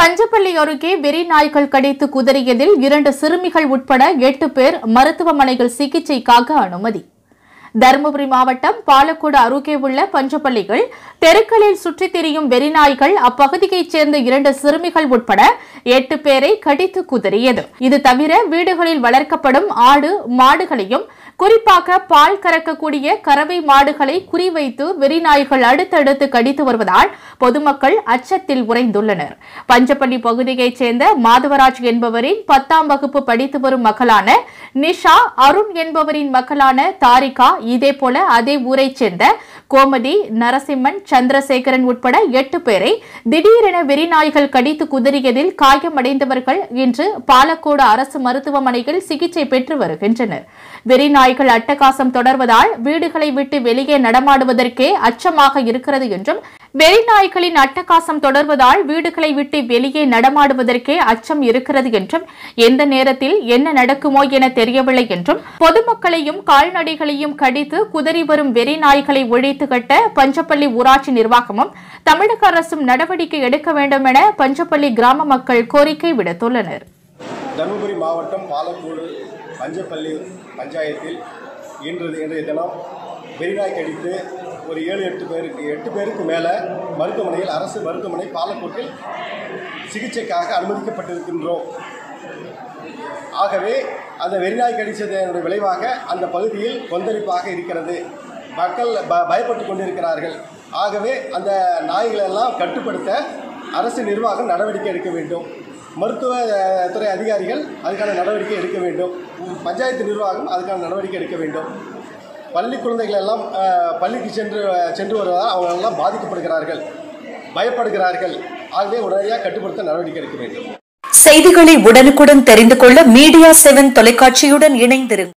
பஞ்சப்பள்ளி அருகே வெறி நாய்கள் கடித்து குதறியதில் இரண்டு சிறுமிகள் உட்பட எட்டு பேர் மருத்துவமனையில் சிகிச்சைக்காக அனுமதி தருமபுரி மாவட்டம் பாலக்கோடு அருகே உள்ள பஞ்சப்பள்ளிகள் தெருக்களில் சுற்றித் திரியும் வெறிநாய்கள் அப்பகுதியைச் சேர்ந்த இரண்டு சிறுமிகள் உட்பட எட்டு பேரை கடித்து குதறியது இது தவிர வீடுகளில் வளர்க்கப்படும் ஆடு மாடுகளையும் குறிப்பாக பால் கறக்கக்கூடிய கறவை மாடுகளை குறிவைத்து வெறிநாய்கள் அடுத்தடுத்து கடித்து வருவதால் பொதுமக்கள் அச்சத்தில் உறைந்துள்ளனர் பஞ்சப்பள்ளி பகுதியைச் சேர்ந்த மாதவராஜ் என்பவரின் பத்தாம் வகுப்பு படித்து வரும் மகளான நிஷா அருண் என்பவரின் மகளான தாரிகா இதேபோல அதே ஊரைச் சேர்ந்த கோமதி நரசிம்மன் சந்திரசேகரன் உட்பட எட்டு பேரை திடீரென வெறிநாய்கள் கடித்து குதறியதில் காயமடைந்தவர்கள் இன்று பாலக்கோடு அரசு மருத்துவமனையில் சிகிச்சை பெற்று வருகின்றனர் வெறிநாய்கள் அட்டகாசம் தொடர்வதால் வீடுகளை விட்டு வெளியே நடமாடுவதற்கே அச்சமாக இருக்கிறது என்றும் வெறிநாய்களின் அட்டகாசம் தொடர்வதால் வீடுகளை விட்டு வெளியே நடமாடுவதற்கே அச்சம் இருக்கிறது என்றும் எந்த நேரத்தில் என்ன நடக்குமோ என தெரியவில்லை என்றும் பொதுமக்களையும் கால்நடைகளையும் கடித்து குதறி வரும் வெறிநாய்களை ஒழித்து கட்ட பஞ்சப்பள்ளி ஊராட்சி நிர்வாகமும் தமிழக அரசும் நடவடிக்கை எடுக்க வேண்டும் என பஞ்சப்பள்ளி கிராம மக்கள் கோரிக்கை விடுத்துள்ளனர் தருமபுரி மாவட்டம் பாலக்கோடு பஞ்சப்பள்ளி பஞ்சாயத்தில் இன்று இன்றைய தினம் வெறிநாய் கடித்து ஒரு ஏழு எட்டு பேருக்கு எட்டு பேருக்கு மேலே மருத்துவமனையில் அரசு மருத்துவமனை பாலக்கோட்டில் சிகிச்சைக்காக அனுமதிக்கப்பட்டிருக்கின்றோம் ஆகவே அந்த வெறிநாய் கடித்ததனுடைய விளைவாக அந்த பகுதியில் கொந்தளிப்பாக இருக்கிறது மக்கள் ப பயப்பட்டு கொண்டிருக்கிறார்கள் ஆகவே அந்த நாய்களெல்லாம் கட்டுப்படுத்த அரசு நிர்வாகம் நடவடிக்கை எடுக்க வேண்டும் மருத்துவ அஹ், துறை அதிகாரிகள் அதுக்கான நடவடிக்கை எடுக்க வேண்டும் உம், பஞ்சாயத்து நிர்வாகம் அதுக்கான நடவடிக்கை எடுக்க வேண்டும் பள்ளி குழந்தைகள் எல்லாம் அஹ், பள்ளிக்கு சென்று சென்று வருவதால் அவங்க எல்லாம் பாதிக்கப்படுகிறார்கள் பயப்படுகிறார்கள் ஆகவே உடனடியாக கட்டுப்படுத்த நடவடிக்கை எடுக்க வேண்டும் செய்திகளை உடனுக்குடன் தெரிந்து கொள்ள மீடியா செவன் தொலைக்காட்சியுடன் இணைந்திருங்கள்